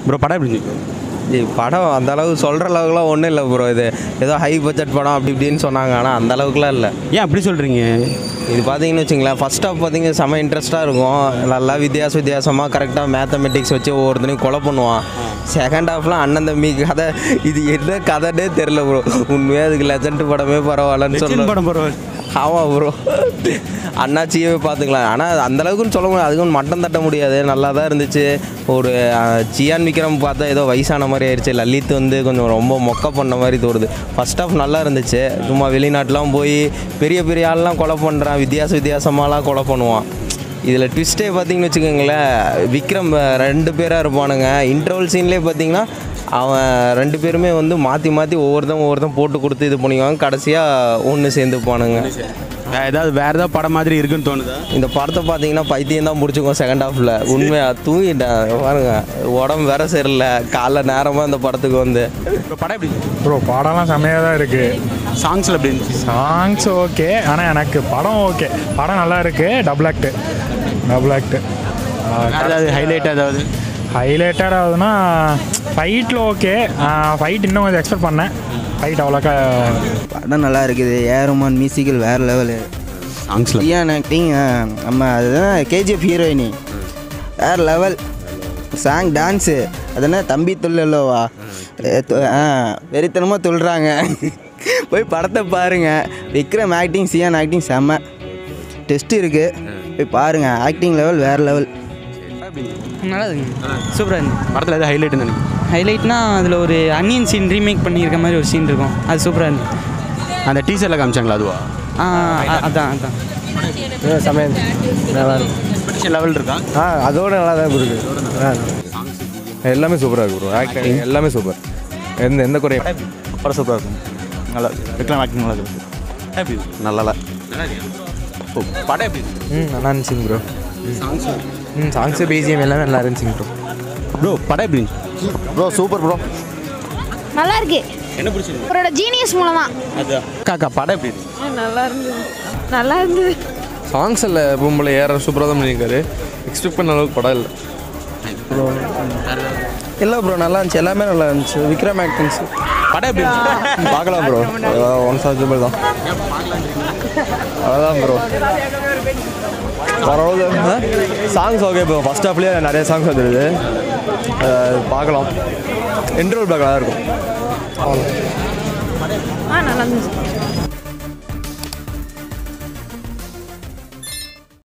Bro படம் எப்படி இருந்துச்சு ஜி படம் அந்த அளவுக்கு சொல்கிற அளவுக்குலாம் ஒன்றும் இல்லை ப்ரோ இது ஏதோ ஹை பட்ஜெட் படம் அப்படி இப்படின்னு சொன்னாங்க ஆனால் அந்த அளவுக்குலாம் இல்லை ஏன் அப்படி சொல்கிறீங்க இது பார்த்தீங்கன்னு வச்சுங்களேன் ஃபர்ஸ்ட் ஹாஃப் பார்த்தீங்க செம்ம இன்ட்ரெஸ்ட்டாக இருக்கும் நல்லா வித்தியாச வித்தியாசமாக கரெக்டாக மேத்தமெட்டிக்ஸ் வச்சு ஒவ்வொருத்தனையும் கொலை பண்ணுவான் செகண்ட் ஹாஃப்லாம் அண்ணன் தம்பி கதை இது என்ன கதைன்னே தெரில ப்ரோ உண்மையாக அதுக்கு லெஜண்ட் படமே பரவாயில்லன்னு லெஜண்ட் சொல்கிறேன் படம் பரவாயில்ல ஆமாம் ப்ரோ அண்ணாச்சியே பார்த்துக்கலாம் ஆனால் அந்த அளவுக்குன்னு சொல்ல முடியாது அதுக்கும் மட்டம் தட்ட முடியாது நல்லா தான் இருந்துச்சு ஒரு அஹ், ஜியான் விக்ரம் பார்த்தா ஏதோ வயசான மாதிரி ஆயிடுச்சு லலித் வந்து கொஞ்சம் ரொம்ப மொக்க பண்ண மாதிரி தோணுது ஃபர்ஸ்ட் ஆஃப் நல்லா இருந்துச்சு சும்மா வெளிநாட்டுலாம் போய் பெரிய பெரிய ஆள்லாம் கொலை பண்ணுறான் வித்தியாச வித்தியாசமாலாம் கொலை பண்ணுவான் இதில் ட்விஸ்ட்டே பார்த்தீங்கன்னு வச்சுக்கோங்களேன் விக்ரம் ரெண்டு பேராக இருப்பானுங்க இன்டர்வல் சீன்லேயே பார்த்தீங்கன்னா அவன் ரெண்டு பேருமே வந்து மாற்றி மாற்றி ஒவ்வொருத்தன் ஒவ்வொருத்தன் போட்டு கொடுத்து இது பண்ணிக்குவாங்க கடைசியாக ஒன்று சேர்ந்துப்பானுங்க வேற ஏதாவது வேற ஏதாவது படம் மாதிரி இருக்குன்னு தோணுதா இந்த படத்தை பார்த்தீங்கன்னா பைத்தியம் தான் பிடிச்சிக்கும் செகண்ட் ஹாஃபில் உண்மையாக தூங்கிட்டேன் பாருங்க உடம்பு வேற சரியில்லை காலைல நேரமாக இந்த படத்துக்கு வந்து ப்ரோ படம் எப்படி இருந்துச்சு ப்ரோ படம்லாம் செம்மையாக தான் இருக்குது சாங்ஸில் எப்படி இருந்துச்சு சாங்ஸ் ஓகே ஆனால் எனக்கு படம் ஓகே படம் நல்லா இருக்குது டபுள் ஆக்ட்டு டபுள் ஆக்ட்டு வேற ஏதாவது ஹைலைட் ஏதாவது ஹைலைட்டட் ஆகுதுன்னா ஃபைட்டில் ஓகே ஃபைட் இன்னும் கொஞ்சம் எக்ஸ்பெக்ட் பண்ணேன் ஃபைட் அவ்வளோக்கா படம் நல்லா இருக்குது ஏரோமான் மியூசிக்கல் வேறு லெவலு சாங்ஸில் ரியான் ஆக்டிங் நம்ம அதுதான் கேஜிஎஃப் ஹீரோயினி வேறு லெவல் சாங் டான்ஸு அதுனா தம்பி துள்ளல்லோவா ஆ வெறித்தனமாக துள்ளுறாங்க போய் படத்தை பாருங்க விக்ரம் ஆக்டிங் சியான் ஆக்டிங் செம்ம டெஸ்ட் இருக்குது போய் பாருங்கள் ஆக்டிங் லெவல் வேறு லெவல் நல்லா இருக்குங்க சூப்பராக இருந்துச்சு படத்தில் ஏதாவது ஹைலைட்னு நினைக்கிறேன் ஹைலைட்னா அதில் ஒரு அன்னியன் சீன் ரீமேக் பண்ணியிருக்க மாதிரி ஒரு சீன் இருக்கும் அது சூப்பராக இருந்துச்சு அந்த டீசரில் காமிச்சாங்களா அதுவா ஆ அ- அதான் அதான் சமயம் நல்லா இருக்கும் எக்ஸ்பெக்டேஷன் லெவல் இருக்கா ஆ அதோட நல்லா தான் இருக்கு எல்லாமே சூப்பராக இருக்கு ப்ரோ ஆக்டிங் எல்லாமே சூப்பர் எந்த எந்த குறையும் படம் சூப்பராக இருக்கும் நல்லா விக்ரம் ஆக்டிங் நல்லா இருக்கு எப்படி இருக்கு? நல்லா நல்லா இருக்கு ஓ படம் எப்படி இருக்கு ம் நல்லா இருந்துச்சுங்க ப்ரோ சாங்ஸ் ம் சாங்ஸு பிஜிஎம் எல்லாமே நல்லா இருந்துச்சுங்க ப்ரோ ப்ரோ படம் எப்படி இருந்துச்சு ப்ரோ சூப்பர் ப்ரோ நல்லா இருக்கு என்ன பிடிச்சிருக்கு அவரோட ஜீனியஸ் மூலமா அதுதான் காக்கா படம் எப்படி இருந்துச்சு நல்லா இருந்தது நல்லா இருந்தது சாங்ஸ் இல்லை பொம்பளை ஏற சூப்பராக தான் பண்ணியிருக்காரு எக்ஸ்பெக்ட் பண்ண அளவுக்கு படம் இல்லை இல்லை ப்ரோ நல்லா இருந்துச்சு எல்லாமே நல்லா இருந்துச்சு விக்ரம் ஆக்டிங்ஸ் படம் எப்படி இருந்துச்சு பார்க்கலாம் ப்ரோ ஒன் சார்ஜபிள் தான் அதான் ப்ரோ பரவாயில்ல சாங்ஸ் ஓகே ப்ரோ ஃபஸ்ட் ஹாஃப்லேயே நிறைய சாங்ஸ் வந்துடுது அஹ் பார்க்கலாம் இன்டர்வல் பேக் நல்லா இருக்கும் ஆ நல்லா இருந்துச்சு